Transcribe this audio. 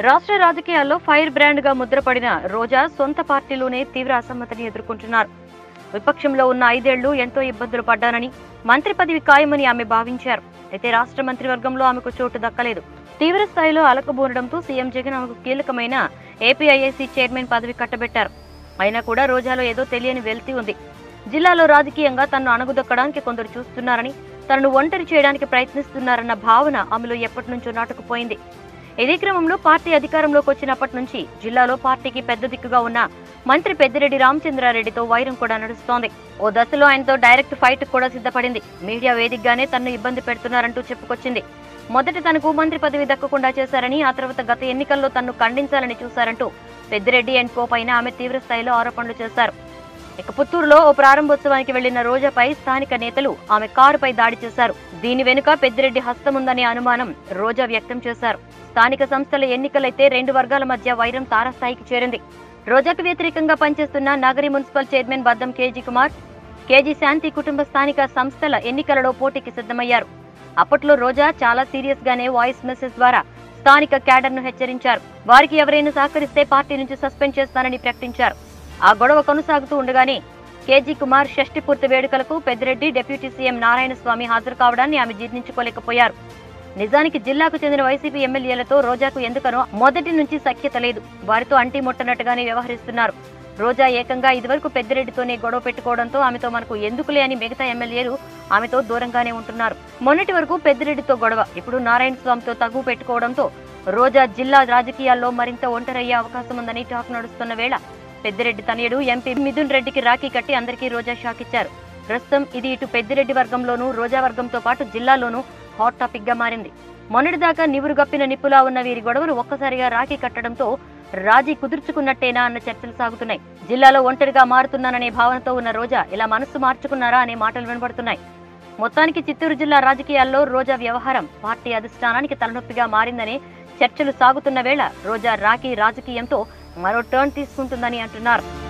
రాష్ట్ర రాజకీయాల్లో fire brand గా ముద్రపడిన రోజా సొంత పార్టీలోనే తీవ్ర అసమ్మతిని ఎదుర్కొంటున్నారు విపక్షంలో ఉన్న ఐదేళ్లు ఎంతో ఇబ్బందులు పడ్డానని మంత్రి పదవి ఖాయమని ఆమె భావించారు అయితే రాష్ట్ర మంత్రివర్గంలో ఆమెకు చోటు దక్కలేదు తీవ్ర స్థాయిలో అలకబూనడంతో సీఎం జగన్ ఆమెకు కీలకమైన ఏపీఐఏసీ చైర్మన్ పదవి కట్టబెట్టారు అయినా కూడా రోజాలో ఏదో తెలియని వెల్తి ఉంది జిల్లాలో రాజకీయంగా తనను అణగుదొక్కడానికి కొందరు చూస్తున్నారని తనను ఒంటరి చేయడానికి ప్రయత్నిస్తున్నారన్న భావన ఆమెలో ఎప్పటి నుంచో నాటుకుపోయింది ఇదే క్రమంలో పార్టీ అధికారంలోకి వచ్చినప్పటి నుంచి జిల్లాలో పార్టీకి పెద్ద దిక్కుగా ఉన్న మంత్రి పెద్దిరెడ్డి రామచంద్రారెడ్డితో వైరం కూడా నడుస్తోంది ఓ దశలో ఆయనతో డైరెక్ట్ ఫైట్ కూడా సిద్ధపడింది మీడియా వేదికగానే తనను ఇబ్బంది పెడుతున్నారంటూ చెప్పుకొచ్చింది మొదట తనకు మంత్రి పదవి దక్కకుండా చేశారని ఆ తర్వాత గత ఎన్నికల్లో తన్ను ఖండించాలని చూశారంటూ పెద్దిరెడ్డి అండ్ కో పైన ఆమె తీవ్ర స్థాయిలో ఆరోపణలు చేశారు ఇక పుత్తూరులో ఓ ప్రారంభోత్సవానికి వెళ్లిన రోజాపై స్థానిక నేతలు ఆమె కారుపై దాడి చేశారు దీని వెనుక పెద్దిరెడ్డి హస్తముందనే అనుమానం రోజా వ్యక్తం చేశారు స్థానిక సంస్థల ఎన్నికలైతే రెండు వర్గాల మధ్య వైరం తారస్థాయికి చేరింది రోజాకు వ్యతిరేకంగా పనిచేస్తున్న Nagari municipal chairman Baddam KG Kumar KG Shanti కుటుంబ స్థానిక సంస్థల ఎన్నికలలో పోటీకి సిద్ధమయ్యారు అప్పట్లో రోజా చాలా సీరియస్ గానే వాయిస్ మెసేజ్ ద్వారా స్థానిక క్యాడర్ ను హెచ్చరించారు వారికి ఎవరైనా సహకరిస్తే పార్టీ నుంచి సస్పెండ్ చేస్తానని ప్రకటించారు ఆ గొడవ కొనసాగుతూ ఉండగానే కేజీ కుమార్ షష్ఠి పూర్తి వేడుకలకు పెద్దిరెడ్డి డిప్యూటీ సీఎం నారాయణ స్వామి హాజరు కావడాన్ని ఆమె జీర్ణించుకోలేకపోయారు నిజానికి జిల్లాకు చెందిన వైసీపీ ఎమ్మెల్యేలతో రోజాకు ఎందుకనో మొదటి నుంచి సఖ్యత లేదు వారితో అంటి ముట్టనట్టుగానే వ్యవహరిస్తున్నారు రోజా ఏకంగా ఇదివరకు పెద్దిరెడ్డితోనే గొడవ పెట్టుకోవడంతో ఆమెతో మనకు ఎందుకులే అని మిగతా ఎమ్మెల్యేలు ఆమెతో దూరంగానే ఉంటున్నారు మొన్నటి వరకు పెద్దిరెడ్డితో గొడవ ఇప్పుడు నారాయణ స్వామితో తగు పెట్టుకోవడంతో రోజా జిల్లా రాజకీయాల్లో మరింత ఒంటరయ్యే అవకాశం ఉందని టాక్ నడుస్తున్న వేళ పెద్దిరెడ్డి తనయుడు ఎంపీ మిథున్ రెడ్డికి రాఖీ కట్టి అందరికీ రోజా షాక్ ఇచ్చారు ప్రస్తుతం ఇది ఇటు పెద్దిరెడ్డి వర్గంలోనూ రోజా వర్గంతో పాటు జిల్లాలోనూ హాట్ టాపిక్ గా మారింది మొన్నటిదాకా నివురు గప్పిన నిప్పులా ఉన్న వీరి గొడవలు ఒక్కసారిగా రాఖీ కట్టడంతో రాజీ కుదుర్చుకున్నట్టేనా అన్న చర్చలు సాగుతున్నాయి జిల్లాలో ఒంటరిగా మారుతున్నాననే భావనతో ఉన్న రోజా ఇలా మనస్సు మార్చుకున్నారా అనే మాటలు వినబడుతున్నాయి మొత్తానికి చిత్తూరు జిల్లా రాజకీయాల్లో రోజా వ్యవహారం పార్టీ అధిష్టానానికి తలనొప్పిగా మారిందనే చర్చలు సాగుతున్న వేళ రోజా రాఖీ రాజకీయంతో మరో టర్న్ తీసుకుంటుందని అంటున్నారు